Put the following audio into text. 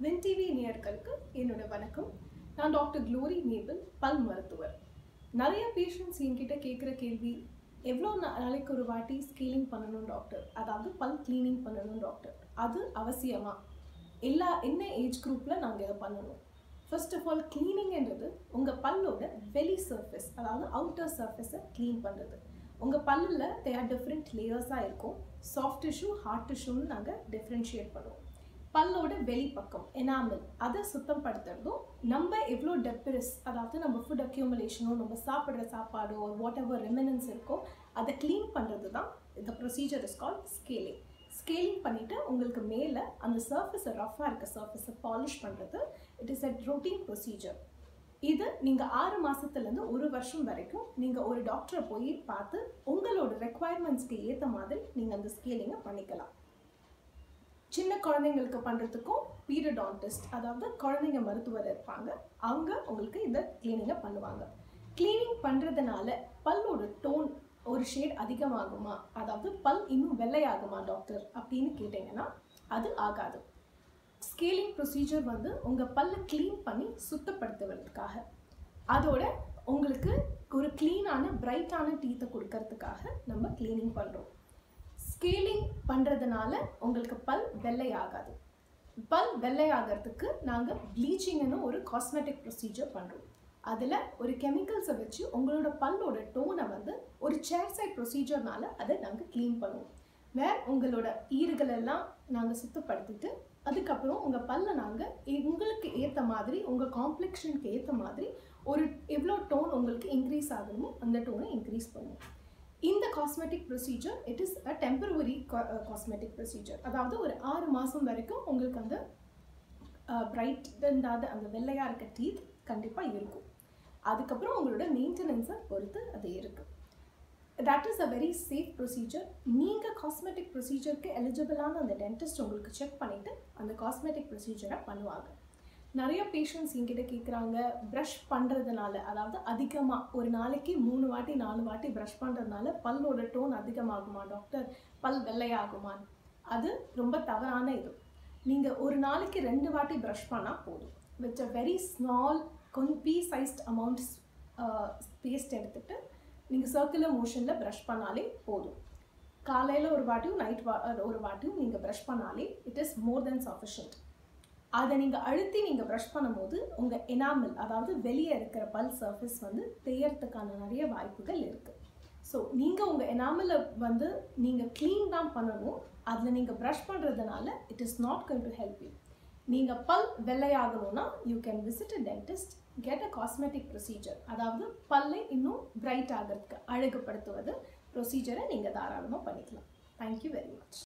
win TV நேயர்களுக்கு என்னோட வணக்கம் நான் டாக்டர் க்ளோரி நேபிள் பல் மருத்துவர் நிறைய பேஷண்ட்ஸ் என்கிட்ட கேட்குற கேள்வி எவ்வளோ நாளைக்கு ஒரு வாட்டி ஸ்கேலிங் பண்ணணும் டாக்டர் அதாவது பல் க்ளீனிங் பண்ணணும் டாக்டர் அது அவசியமா எல்லா என்ன ஏஜ் குரூப்பில் நாங்கள் இதை பண்ணணும் ஃபர்ஸ்ட் ஆஃப் ஆல் க்ளீனிங்ன்றது உங்கள் பல்லோட வெளி சர்ஃபேஸ் அதாவது அவுட்டர் சர்ஃபேஸை க்ளீன் பண்ணுறது உங்கள் பல்லில் தே ஆர் டிஃப்ரெண்ட் லேயர்ஸாக இருக்கும் சாஃப்ட் டிஷ்யூ ஹார்ட் டிஷ்யூன்னு நாங்கள் டிஃப்ரென்ஷியேட் பண்ணுவோம் பல்லோட வெளிப்பக்கம் எனாமல் அதை சுத்தம் படுத்துறதும் நம்ம எவ்வளோ டெப்ரிஸ் அதாவது நம்ம ஃபுட் அக்யூமுலேஷனோ நம்ம சாப்பிட்ற சாப்பாடோ வாட் எவர் ரெமினன்ஸ் இருக்கோ அதை க்ளீன் பண்ணுறது தான் இந்த procedure is call scaling scaling பண்ணிவிட்டு உங்களுக்கு மேலே அந்த சர்ஃபேஸை ரஃபாக இருக்க சர்ஃபேஸை பாலிஷ் பண்ணுறது it is a routine procedure இது நீங்கள் ஆறு மாதத்துலேருந்து ஒரு வருஷம் வரைக்கும் நீங்கள் ஒரு டாக்டரை போய் பார்த்து உங்களோட ரெக்குவயர்மெண்ட்ஸ்க்கு ஏற்ற மாதிரி நீங்கள் அந்த ஸ்கேலிங்கை பண்ணிக்கலாம் சின்ன குழந்தைங்களுக்கு பண்ணுறதுக்கும் பீரியடான்டிஸ்ட் அதாவது குழந்தைங்க மருத்துவர் இருப்பாங்க அவங்க உங்களுக்கு இந்த க்ளீனிங்கை பண்ணுவாங்க க்ளீனிங் பண்ணுறதுனால பல்லோட டோன் ஒரு ஷேட் அதிகமாகுமா அதாவது பல் இன்னும் வெள்ளையாகுமா டாக்டர் அப்படின்னு கேட்டிங்கன்னா அது ஆகாது ஸ்கேலிங் ப்ரொசீஜர் வந்து உங்கள் பல்லை க்ளீன் பண்ணி சுத்தப்படுத்துவதற்காக அதோட உங்களுக்கு ஒரு க்ளீனான பிரைட்டான டீத்தை கொடுக்கறதுக்காக நம்ம க்ளீனிங் பண்ணுறோம் ஸ்கேலிங் பண்ணுறதுனால உங்களுக்கு பல் வெள்ளை ஆகாது பல் வெள்ளை ஆகிறதுக்கு நாங்கள் ப்ளீச்சிங்னு ஒரு காஸ்மெட்டிக் ப்ரொசீஜர் பண்ணுறோம் அதில் ஒரு கெமிக்கல்ஸை வச்சு உங்களோட பல்லோட டோனை வந்து ஒரு சேர் சைட் ப்ரொசீஜர்னால அதை நாங்கள் க்ளீன் பண்ணுவோம் வேற உங்களோட ஈறுகள் எல்லாம் நாங்கள் சுத்தப்படுத்திட்டு அதுக்கப்புறம் உங்கள் பல்லை நாங்கள் உங்களுக்கு ஏற்ற மாதிரி உங்கள் காம்ப்ளெக்ஷனுக்கு ஏற்ற மாதிரி ஒரு எவ்வளோ டோன் உங்களுக்கு இன்க்ரீஸ் ஆகணுமோ அந்த டோனை இன்க்ரீஸ் பண்ணுவோம் இந்த cosmetic procedure it is a temporary cosmetic procedure அதாவது ஒரு ஆறு மாதம் வரைக்கும் உங்களுக்கு அந்த பிரைட் இல்லாத அந்த வெள்ளையாக இருக்க டீத் கண்டிப்பாக இருக்கும் அதுக்கப்புறம் உங்களோட மெயின்டெனன்ஸை பொறுத்து அது இருக்குது that is a very safe procedure நீங்கள் காஸ்மெட்டிக் ப்ரொசீஜருக்கு எலிஜிபிளான அந்த டென்டிஸ்ட் உங்களுக்கு செக் பண்ணிவிட்டு அந்த காஸ்மெட்டிக் ப்ரொசீஜரை பண்ணுவாங்க நிறைய பேஷண்ட்ஸ் என்கிட்ட கேட்குறாங்க ப்ரஷ் பண்ணுறதுனால அதாவது அதிகமாக ஒரு நாளைக்கு மூணு வாட்டி நாலு வாட்டி ப்ரஷ் பண்ணுறதுனால பல்லோட டோன் அதிகமாகுமா டாக்டர் பல் வெள்ளையாகுமான்னு அது ரொம்ப தவறான இது நீங்கள் ஒரு நாளைக்கு ரெண்டு வாட்டி ப்ரஷ் பண்ணால் போதும் with a very small corn pea sized amount paste எடுத்துகிட்டு நீங்கள் சர்க்குலர் மோஷனில் ப்ரஷ் பண்ணாலே போதும் காலையில் ஒரு வாட்டியும் நைட் வா ஒரு வாட்டியும் நீங்கள் ப்ரஷ் பண்ணாலே it is more than sufficient அதை நீங்கள் அழுத்தி நீங்கள் ப்ரஷ் பண்ணும்போது உங்கள் எனாமல் அதாவது வெளியே இருக்கிற பல் சர்ஃபேஸ் வந்து தேயறதுக்கான நிறைய வாய்ப்புகள் இருக்குது ஸோ நீங்கள் உங்கள் எனாமலை வந்து நீங்கள் க்ளீன் தான் பண்ணணும் அதில் நீங்கள் ப்ரஷ் பண்ணுறதுனால it is not going to help you நீங்கள் பல் வெள்ளையாகணும்னா you can visit a dentist get a cosmetic procedure அதாவது பல்லை இன்னும் பிரைட் ஆகிறதுக்கு அழகுபடுத்துவது ப்ரொசீஜரை நீங்கள் தாராளமாக பண்ணிக்கலாம் தேங்க்யூ வெரி மச்